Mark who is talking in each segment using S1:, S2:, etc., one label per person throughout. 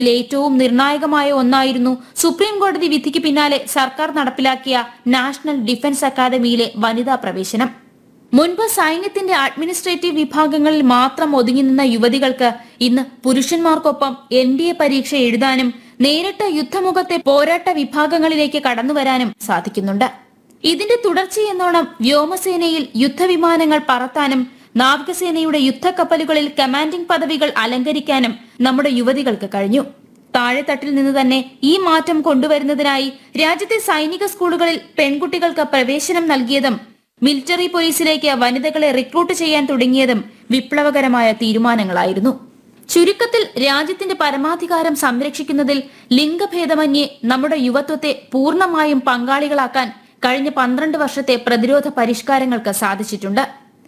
S1: ഏറ്റവും നിർണായകമായ ഒന്നായിരുന്നു സുപ്രീം കോടതി വിധിക്ക് പിന്നാലെ സർക്കാർ നടപ്പിലാക്കിയ നാഷണൽ ഡിഫൻസ് അക്കാദമിയിലെ വനിതാ പ്രവേശനം മുൻപ് സൈന്യത്തിന്റെ അഡ്മിനിസ്ട്രേറ്റീവ് വിഭാഗങ്ങളിൽ മാത്രം ഒതുങ്ങി നിന്ന യുവതികൾക്ക് ഇന്ന് പുരുഷന്മാർക്കൊപ്പം എൻ ഡി എ പരീക്ഷ എഴുതാനും നേരിട്ട് യുദ്ധമുഖത്തെ പോരാട്ട വിഭാഗങ്ങളിലേക്ക് കടന്നുവരാനും സാധിക്കുന്നുണ്ട് ഇതിന്റെ തുടർച്ചയെന്നോണം വ്യോമസേനയിൽ യുദ്ധവിമാനങ്ങൾ പറത്താനും നാവികസേനയുടെ യുദ്ധക്കപ്പലുകളിൽ കമാൻഡിംഗ് പദവികൾ അലങ്കരിക്കാനും നമ്മുടെ യുവതികൾക്ക് കഴിഞ്ഞു താഴെത്തട്ടിൽ നിന്ന് തന്നെ ഈ മാറ്റം കൊണ്ടുവരുന്നതിനായി രാജ്യത്തെ സൈനിക സ്കൂളുകളിൽ പെൺകുട്ടികൾക്ക് പ്രവേശനം നൽകിയതും മിലിറ്ററി പോലീസിലേക്ക് വനിതകളെ റിക്രൂട്ട് ചെയ്യാൻ തുടങ്ങിയതും വിപ്ലവകരമായ തീരുമാനങ്ങളായിരുന്നു ചുരുക്കത്തിൽ രാജ്യത്തിന്റെ പരമാധികാരം സംരക്ഷിക്കുന്നതിൽ ലിംഗഭേദമന്യേ നമ്മുടെ യുവത്വത്തെ പൂർണ്ണമായും പങ്കാളികളാക്കാൻ കഴിഞ്ഞ പന്ത്രണ്ട് വർഷത്തെ പ്രതിരോധ പരിഷ്കാരങ്ങൾക്ക് സാധിച്ചിട്ടുണ്ട്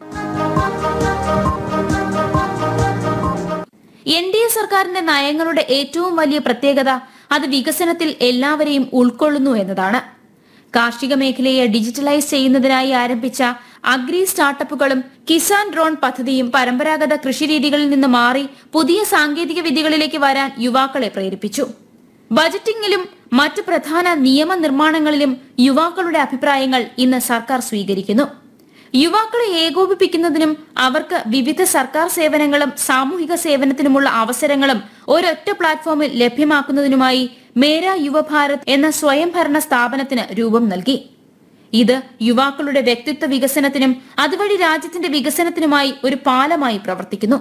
S1: എൻ ഡി എ സർക്കാരിന്റെ നയങ്ങളുടെ ഏറ്റവും വലിയ പ്രത്യേകത അത് വികസനത്തിൽ എല്ലാവരെയും ഉൾക്കൊള്ളുന്നു എന്നതാണ് കാർഷിക മേഖലയെ ഡിജിറ്റലൈസ് ചെയ്യുന്നതിനായി ആരംഭിച്ച അഗ്രി സ്റ്റാർട്ടപ്പുകളും കിസാൻ ഡ്രോൺ പദ്ധതിയും പരമ്പരാഗത കൃഷിരീതികളിൽ നിന്ന് മാറി പുതിയ സാങ്കേതിക വിദ്യകളിലേക്ക് വരാൻ യുവാക്കളെ പ്രേരിപ്പിച്ചു ബജറ്റിംഗിലും മറ്റ് പ്രധാന നിയമനിർമ്മാണങ്ങളിലും യുവാക്കളുടെ അഭിപ്രായങ്ങൾ ഇന്ന് സർക്കാർ സ്വീകരിക്കുന്നു യുവാക്കളെ ഏകോപിപ്പിക്കുന്നതിനും അവർക്ക് വിവിധ സർക്കാർ സേവനങ്ങളും സാമൂഹിക സേവനത്തിനുമുള്ള അവസരങ്ങളും ഒരൊറ്റ പ്ലാറ്റ്ഫോമിൽ ലഭ്യമാക്കുന്നതിനുമായി മേര യുവഭാരത് എന്ന സ്വയംഭരണ സ്ഥാപനത്തിന് രൂപം നൽകി ഇത് യുവാക്കളുടെ വ്യക്തിത്വ വികസനത്തിനും അതുവഴി രാജ്യത്തിന്റെ വികസനത്തിനുമായി ഒരു പാലമായി പ്രവർത്തിക്കുന്നു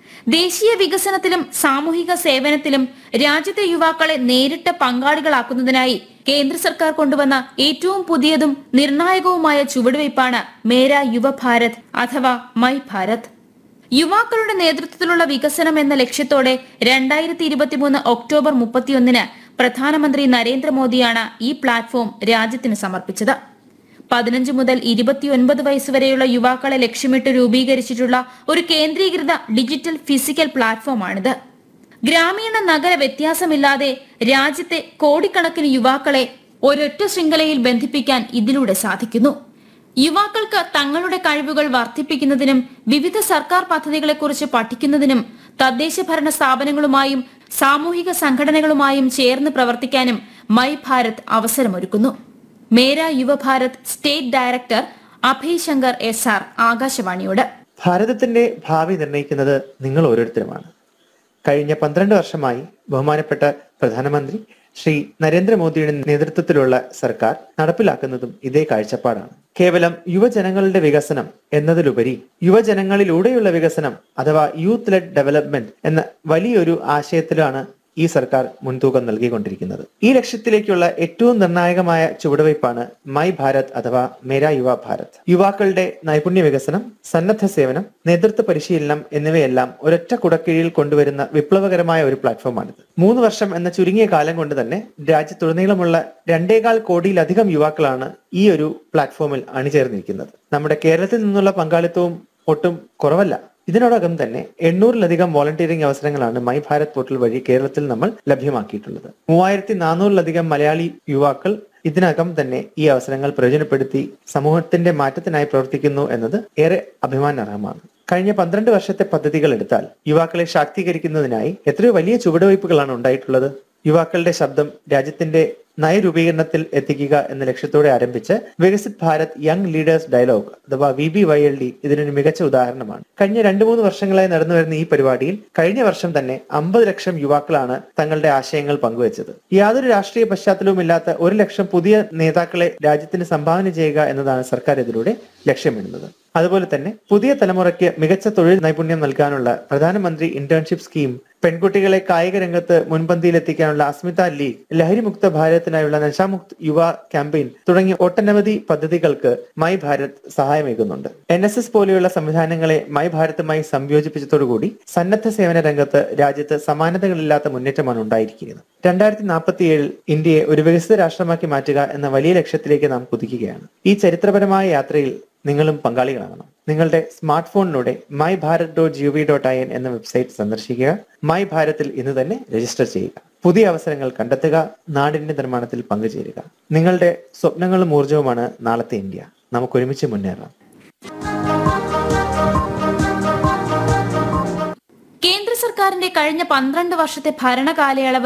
S1: ദേശീയ വികസനത്തിലും സാമൂഹിക സേവനത്തിലും രാജ്യത്തെ യുവാക്കളെ നേരിട്ട് പങ്കാളികളാക്കുന്നതിനായി കേന്ദ്ര സർക്കാർ കൊണ്ടുവന്ന ഏറ്റവും പുതിയതും നിർണായകവുമായ ചുവടുവയ്പ്പാണ് മേര യുവഭാരത് അഥവാ മൈ ഭാരത് യുവാക്കളുടെ നേതൃത്വത്തിലുള്ള വികസനം എന്ന ലക്ഷ്യത്തോടെ രണ്ടായിരത്തി ഇരുപത്തിമൂന്ന് ഒക്ടോബർ മുപ്പത്തിയൊന്നിന് പ്രധാനമന്ത്രി നരേന്ദ്രമോദിയാണ് ഈ പ്ലാറ്റ്ഫോം രാജ്യത്തിന് സമർപ്പിച്ചത് പതിനഞ്ച് മുതൽ ഇരുപത്തിയൊൻപത് വയസ്സുവരെയുള്ള യുവാക്കളെ ലക്ഷ്യമിട്ട് രൂപീകരിച്ചിട്ടുള്ള ഒരു കേന്ദ്രീകൃത ഡിജിറ്റൽ ഫിസിക്കൽ പ്ലാറ്റ്ഫോമാണിത് ഗ്രാമീണ നഗര വ്യത്യാസമില്ലാതെ രാജ്യത്തെ കോടിക്കണക്കിന് യുവാക്കളെ ഒരൊറ്റ ശൃംഖലയിൽ ബന്ധിപ്പിക്കാൻ ഇതിലൂടെ സാധിക്കുന്നു യുവാക്കൾക്ക് തങ്ങളുടെ കഴിവുകൾ വർദ്ധിപ്പിക്കുന്നതിനും വിവിധ സർക്കാർ പദ്ധതികളെക്കുറിച്ച് പഠിക്കുന്നതിനും തദ്ദേശ ഭരണ സ്ഥാപനങ്ങളുമായും സാമൂഹിക സംഘടനകളുമായും ചേർന്ന് പ്രവർത്തിക്കാനും my Bharat അവസരമൊരുക്കുന്നു മേര Yuva Bharat state director Abhay Shankar S R ആകാശവാണിയോട്
S2: ഭാരതത്തിന്റെ ഭാവി നിർണ്ണയിക്കുന്നത് നിങ്ങൾ ഓരോരുത്തരുമാണ് കഴിഞ്ഞ പന്ത്രണ്ട് വർഷമായി ബഹുമാനപ്പെട്ട പ്രധാനമന്ത്രി ശ്രീ നരേന്ദ്രമോദിയുടെ നേതൃത്വത്തിലുള്ള സർക്കാർ നടപ്പിലാക്കുന്നതും ഇതേ കാഴ്ചപ്പാടാണ് കേവലം യുവജനങ്ങളുടെ വികസനം എന്നതിലുപരി യുവജനങ്ങളിലൂടെയുള്ള വികസനം അഥവാ യൂത്ത് ലെഡ് ഡെവലപ്മെന്റ് എന്ന വലിയൊരു ആശയത്തിലാണ് ഈ സർക്കാർ മുൻതൂക്കം നൽകിക്കൊണ്ടിരിക്കുന്നത് ഈ ലക്ഷ്യത്തിലേക്കുള്ള ഏറ്റവും നിർണായകമായ ചുവടുവയ്പ്പാണ് മൈ ഭാരത് അഥവാ മേരാ യുവ ഭാരത് യുവാക്കളുടെ നൈപുണ്യ വികസനം സന്നദ്ധ സേവനം നേതൃത്വ പരിശീലനം എന്നിവയെല്ലാം ഒരൊറ്റ കുടക്കീഴിൽ കൊണ്ടുവരുന്ന വിപ്ലവകരമായ ഒരു പ്ലാറ്റ്ഫോമാണിത് മൂന്ന് വർഷം എന്ന ചുരുങ്ങിയ കാലം കൊണ്ട് തന്നെ രാജ്യത്തുടനീളമുള്ള രണ്ടേകാൽ കോടിയിലധികം യുവാക്കളാണ് ഈ ഒരു പ്ലാറ്റ്ഫോമിൽ അണിചേർന്നിരിക്കുന്നത് നമ്മുടെ കേരളത്തിൽ നിന്നുള്ള പങ്കാളിത്തവും ഒട്ടും കുറവല്ല ഇതിനോടകം തന്നെ എണ്ണൂറിലധികം വോളണ്ടിയറിംഗ് അവസരങ്ങളാണ് മൈ ഭാരത് പോർട്ടൽ വഴി കേരളത്തിൽ നമ്മൾ ലഭ്യമാക്കിയിട്ടുള്ളത് മൂവായിരത്തി നാനൂറിലധികം മലയാളി യുവാക്കൾ ഇതിനകം തന്നെ ഈ അവസരങ്ങൾ പ്രയോജനപ്പെടുത്തി സമൂഹത്തിന്റെ മാറ്റത്തിനായി പ്രവർത്തിക്കുന്നു എന്നത് ഏറെ അഭിമാനാർഹമാണ് കഴിഞ്ഞ പന്ത്രണ്ട് വർഷത്തെ പദ്ധതികൾ എടുത്താൽ യുവാക്കളെ ശാക്തീകരിക്കുന്നതിനായി എത്രയോ വലിയ ചുവടുവയ്പ്പുകളാണ് ഉണ്ടായിട്ടുള്ളത് യുവാക്കളുടെ ശബ്ദം രാജ്യത്തിന്റെ നയരൂപീകരണത്തിൽ എത്തിക്കുക എന്ന ലക്ഷ്യത്തോടെ ആരംഭിച്ച് Viksit Bharat young leaders dialogue അഥവാ V B Y L D ഇതിനൊരു മികച്ച ഉദാഹരണമാണ് കഴിഞ്ഞ രണ്ടു മൂന്ന് വർഷങ്ങളായി നടന്നു വരുന്ന ഈ പരിപാടിയിൽ കഴിഞ്ഞ വർഷം തന്നെ അമ്പത് ലക്ഷം യുവാക്കളാണ് തങ്ങളുടെ ആശയങ്ങൾ പങ്കുവച്ചത് യാതൊരു രാഷ്ട്രീയ പശ്ചാത്തലവും ഇല്ലാത്ത ഒരു ലക്ഷം പുതിയ നേതാക്കളെ രാജ്യത്തിന് സംഭാവന ചെയ്യുക എന്നതാണ് സർക്കാർ ഇതിലൂടെ ലക്ഷ്യമിടുന്നത് അതുപോലെ തന്നെ പുതിയ തലമുറയ്ക്ക് മികച്ച തൊഴിൽ നൈപുണ്യം നൽകാനുള്ള പ്രധാനമന്ത്രി ഇന്റേൺഷിപ്പ് സ്കീം പെൺകുട്ടികളെ കായിക രംഗത്ത് മുൻപന്തിയിലെത്തിക്കാനുള്ള അസ്മിത ലീഗ് ലഹരിമുക്ത ഭാരതത്തിനായുള്ള നശാമുക്ത് യുവ ക്യാമ്പയിൻ തുടങ്ങിയ ഒട്ടനവധി പദ്ധതികൾക്ക് മൈ ഭാരത് സഹായമേകുന്നുണ്ട് എൻ എസ് എസ് പോലെയുള്ള സംവിധാനങ്ങളെ മൈ ഭാരതുമായി സംയോജിപ്പിച്ചതോടുകൂടി സന്നദ്ധ സേവന രംഗത്ത് രാജ്യത്ത് സമാനതകളില്ലാത്ത മുന്നേറ്റമാണ് ഉണ്ടായിരിക്കുന്നത് രണ്ടായിരത്തി നാൽപ്പത്തിയേഴിൽ ഇന്ത്യയെ ഒരു വികസിത രാഷ്ട്രമാക്കി മാറ്റുക എന്ന വലിയ ലക്ഷ്യത്തിലേക്ക് നാം കുതിക്കുകയാണ് ഈ ചരിത്രപരമായ യാത്രയിൽ നിങ്ങളും പങ്കാളികളാകണം നിങ്ങളുടെ സ്മാർട്ട് ഫോണിലൂടെ my Bharat dot G V dot I N എന്ന വെബ്സൈറ്റ് സന്ദർശിക്കുക മൈ ഭാരതിൽ ഇന്ന് തന്നെ രജിസ്റ്റർ ചെയ്യുക പുതിയ അവസരങ്ങൾ കണ്ടെത്തുക നാടിന്റെ നിർമ്മാണത്തിൽ പങ്കുചേരുക നിങ്ങളുടെ സ്വപ്നങ്ങളും ഊർജവുമാണ് നാളത്തെ ഇന്ത്യ നമുക്ക് ഒരുമിച്ച് മുന്നേറാം
S1: കേന്ദ്ര സർക്കാർ സർക്കാരിന്റെ കഴിഞ്ഞ പന്ത്രണ്ട് വർഷത്തെ ഭരണകാലയളവ്